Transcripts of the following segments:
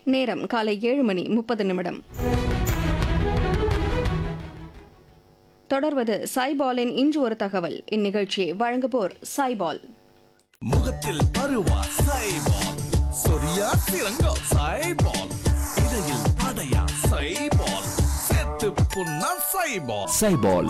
நேரம் காலை ஏழு மணி முப்பது நிமிடம் தொடர்வது சாய்பாலின் இன்று ஒரு தகவல் இந்நிகழ்ச்சியை வழங்குவோர் சாய்பால் முகத்தில் பருவா சைபால் சொரியா சிறங்கா சைபால் இடையில் படையா சைபால் செத்து புண்ணா சைபால் சைபால்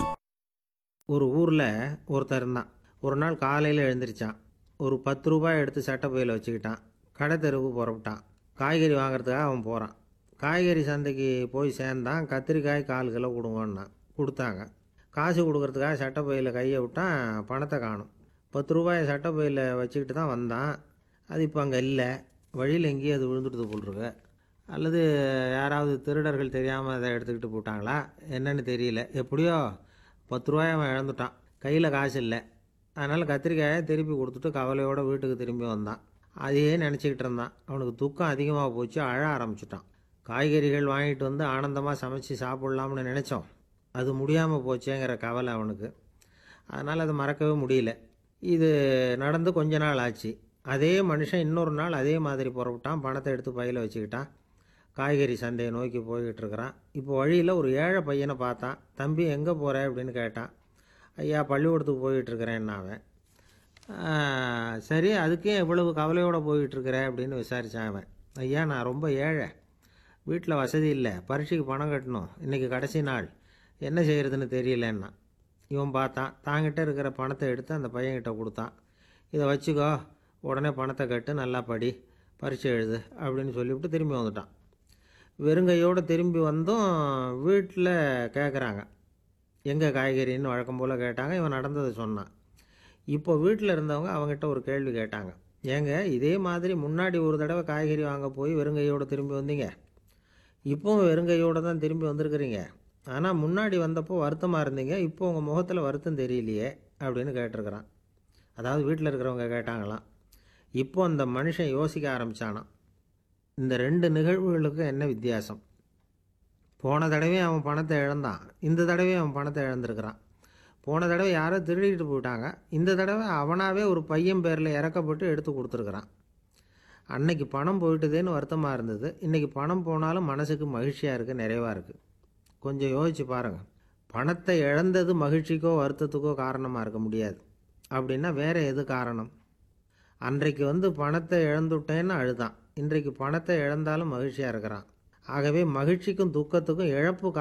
ஒரு ஊரில் ஒருத்தர் இருந்தான் ஒரு நாள் காலையில் எழுந்திரிச்சான் ஒரு பத்து ரூபாய் எடுத்து சட்டை பையில் வச்சுக்கிட்டான் கடை தெருவுக்கு புறப்பட்டான் காய்கறி வாங்குறதுக்காக அவன் போகிறான் காய்கறி சந்தைக்கு போய் சேர்ந்தான் கத்திரிக்காய் கால் கிலோ கொடுங்கன்னான் கொடுத்தாங்க காசு கொடுக்கறதுக்காக சட்டை பையில் கையை விட்டான் பணத்தை காணும் பத்து ரூபாயை சட்டை பையில் வச்சுக்கிட்டு தான் வந்தான் அது இப்போ அங்கே இல்லை வழியில் எங்கேயும் அது விழுந்துடுது போல் இருக்கு அல்லது யாராவது திருடர்கள் தெரியாமல் அதை எடுத்துக்கிட்டு போட்டாங்களா என்னன்னு தெரியல எப்படியோ பத்து ரூபாய் அவன் இழந்துட்டான் கையில் காசு இல்லை அதனால் கத்திரிக்காயை திருப்பி கொடுத்துட்டு கவலையோடு வீட்டுக்கு திரும்பி வந்தான் அதையே நினச்சிக்கிட்டு இருந்தான் அவனுக்கு துக்கம் அதிகமாக போச்சு அழ ஆரம்பிச்சிட்டான் காய்கறிகள் வாங்கிட்டு வந்து ஆனந்தமாக சமைச்சு சாப்பிட்லாம்னு நினச்சோம் அது முடியாமல் போச்சேங்கிற கவலை அவனுக்கு அதனால் அதை மறக்கவே முடியல இது நடந்து கொஞ்ச நாள் ஆச்சு அதே மனுஷன் இன்னொரு நாள் அதே மாதிரி புறப்பட்டான் பணத்தை எடுத்து பையில் வச்சுக்கிட்டான் காய்கறி சந்தையை நோக்கி போய்கிட்டு இருக்கிறான் இப்போ வழியில் ஒரு ஏழை பையனை பார்த்தான் தம்பி எங்கே போகிற அப்படின்னு கேட்டான் ஐயா பள்ளிக்கூடத்துக்கு போயிட்டு இருக்கிறேன்னா அவன் "ஆ, சரி அதுக்கே இவ்வளவு கவலையோடு போயிட்டு இருக்கிற அப்படின்னு விசாரித்தான் அவன் ஐயா நான் ரொம்ப ஏழை வீட்டில் வசதி இல்லை பரீட்சைக்கு பணம் கட்டணும் இன்றைக்கி கடைசி நாள் என்ன செய்கிறதுன்னு தெரியலன்னா இவன் பார்த்தான் தாங்கிட்ட இருக்கிற பணத்தை எடுத்து அந்த பையன்கிட்ட கொடுத்தான் இதை வச்சுக்கோ உடனே பணத்தை கட்டு நல்லா படி பரீட்சை எழுது அப்படின்னு சொல்லிவிட்டு திரும்பி வந்துட்டான் வெறுங்கையோடு திரும்பி வந்தும் வீட்டில் கேட்குறாங்க எங்கே காய்கறின்னு வழக்கம் போல் கேட்டாங்க இவன் நடந்ததை சொன்னான் இப்போ வீட்டில் இருந்தவங்க அவங்ககிட்ட ஒரு கேள்வி கேட்டாங்க ஏங்க இதே மாதிரி முன்னாடி ஒரு தடவை காய்கறி வாங்க போய் வெறுங்கையோடு திரும்பி வந்தீங்க இப்போவும் வெறுங்கையோடு தான் திரும்பி வந்திருக்கிறீங்க ஆனால் முன்னாடி வந்தப்போ வருத்தமாக இருந்தீங்க இப்போ உங்கள் முகத்தில் வருத்தம் தெரியலையே அப்படின்னு கேட்டிருக்கிறான் அதாவது வீட்டில் இருக்கிறவங்க கேட்டாங்களாம் இப்போ அந்த மனுஷன் யோசிக்க ஆரம்பித்தானாம் இந்த ரெண்டு நிகழ்வுகளுக்கும் என்ன வித்தியாசம் போன தடவையும் அவன் பணத்தை இழந்தான் இந்த தடவையும் அவன் பணத்தை இழந்திருக்கிறான் போன தடவை யாரோ திருடிட்டு போயிட்டாங்க இந்த தடவை அவனாவே ஒரு பையன் பேரில் இறக்கப்பட்டு எடுத்து கொடுத்துருக்குறான் அன்னைக்கு பணம் போயிட்டுதேன்னு வருத்தமாக இருந்தது இன்றைக்கி பணம் போனாலும் மனசுக்கு மகிழ்ச்சியாக இருக்குது நிறைவாக இருக்குது கொஞ்சம் யோசிச்சு பாருங்கள் பணத்தை இழந்தது மகிழ்ச்சிக்கோ வருத்தத்துக்கோ காரணமாக இருக்க முடியாது அப்படின்னா வேறு எது காரணம் அன்றைக்கு வந்து பணத்தை இழந்துட்டேன்னு அழுதான் இன்றைக்கு பணத்தை இழந்தாலும் மகிழ்ச்சியாக இருக்கிறான் ஆகவே மகிழ்ச்சிக்கும் துக்கத்துக்கும் இழப்பு